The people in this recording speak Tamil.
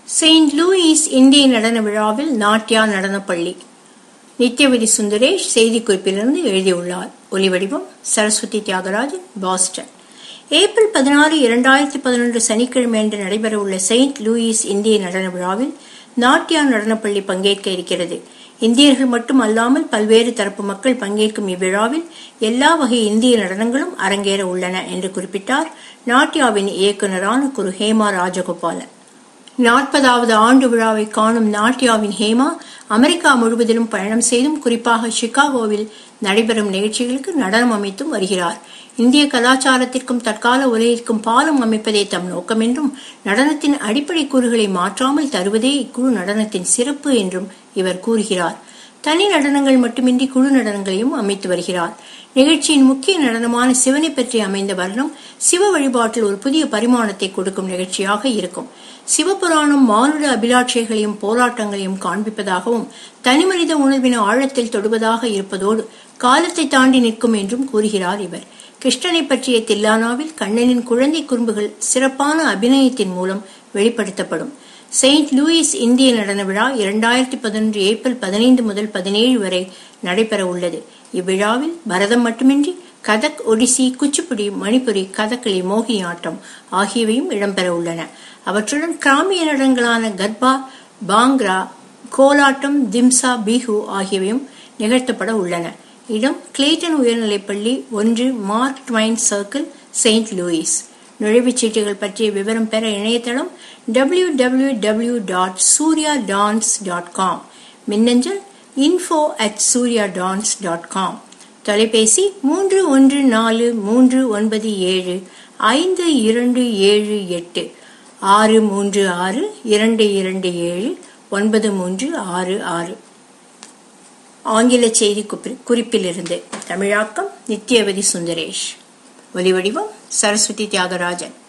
செயின்ட் லூயிஸ் இந்திய நடன விழாவில் நாட்டியா நடனப்பள்ளி நித்யவதி சுந்தரேஷ் செய்திக்குறிப்பிலிருந்து எழுதியுள்ளார் ஒலிவடிவம் சரஸ்வதி தியாகராஜன் பாஸ்டன் ஏப்ரல் பதினாறு இரண்டாயிரத்தி பதினொன்று சனிக்கிழமை அன்று நடைபெறவுள்ள செயின்ட் லூயிஸ் இந்திய நடன விழாவில் நாட்டியா நடனப்பள்ளி பங்கேற்க இருக்கிறது இந்தியர்கள் மட்டும் அல்லாமல் பல்வேறு தரப்பு மக்கள் பங்கேற்கும் இவ்விழாவில் எல்லா வகை இந்திய நடனங்களும் அரங்கேற உள்ளன என்று குறிப்பிட்டார் நாட்டியாவின் இயக்குநரான குரு ஹேமா ராஜகோபாலன் நாற்பதாவது ஆண்டு விழாவை காணும் நாட்டியாவின் ஹேமா அமெரிக்கா முழுவதிலும் பயணம் செய்தும் குறிப்பாக சிகாகோவில் நடைபெறும் நிகழ்ச்சிகளுக்கு நடனம் அமைத்தும் வருகிறார் இந்திய கலாச்சாரத்திற்கும் தற்கால உலகிற்கும் பாலம் அமைப்பதே தம் நோக்கம் என்றும் நடனத்தின் அடிப்படை கூறுகளை மாற்றாமல் தருவதே இக்குழு நடனத்தின் சிறப்பு என்றும் இவர் கூறுகிறார் தனி நடனங்கள் மட்டுமின்றி குழு நடனங்களையும் அமைத்து வருகிறார் நிகழ்ச்சியின் முக்கிய நடனமான சிவனை பற்றி அமைந்த வர்ணம் சிவ வழிபாட்டில் ஒரு புதிய பரிமாணத்தை கொடுக்கும் நிகழ்ச்சியாக இருக்கும் சிவபுராணம் மானுட அபிலாட்சைகளையும் போராட்டங்களையும் காண்பிப்பதாகவும் தனிமனித உணர்வின் ஆழத்தில் தொடுவதாக இருப்பதோடு காலத்தை தாண்டி நிற்கும் என்றும் கூறுகிறார் இவர் கிருஷ்ணனை பற்றிய தில்லானாவில் கண்ணனின் குழந்தை குறும்புகள் சிறப்பான அபிநயத்தின் மூலம் வெளிப்படுத்தப்படும் செயின்ட் லூயிஸ் இந்திய நடன விழா இரண்டாயிரத்தி பதினொன்று ஏப்ரல் பதினைந்து முதல் பதினேழு வரை நடைபெற உள்ளது இவ்விழாவில் பரதம் மட்டுமின்றி கதக் ஒடிசி குச்சிப்புடி மணிப்புரி கதகளி மோகினியாட்டம் ஆகியவையும் இடம்பெற உள்ளன அவற்றுடன் கிராமிய நடனங்களான கர்பா பாங்க்ரா கோலாட்டம் திம்சா பிஹு ஆகியவையும் நிகழ்த்தப்பட உள்ளன இடம் கிளேட்டன் உயர்நிலைப்பள்ளி ஒன்று Mark Twain circle Saint Louis நுழைவுச் சீட்டுகள் பற்றிய விவரம் பெற இணையதளம் W W W dot Surya dance dot com மின்னஞ்சல் info at Surya dance dot com தொலைபேசி மூன்று ஒன்று நாலு மூன்று ஒன்பது ஏழு ஐந்து இரண்டு ஏழு எட்டு ஆறு மூன்று ஆறு இரண்டு இரண்டு ஏழு ஒன்பது மூன்று ஆறு ஆறு ஆங்கில செய்தி குறிப்பிலிருந்து தமிழாக்கம் நித்யவதி சுந்தரேஷ் ஒலிவடிவம் சரஸ்வதி தியாகராஜன்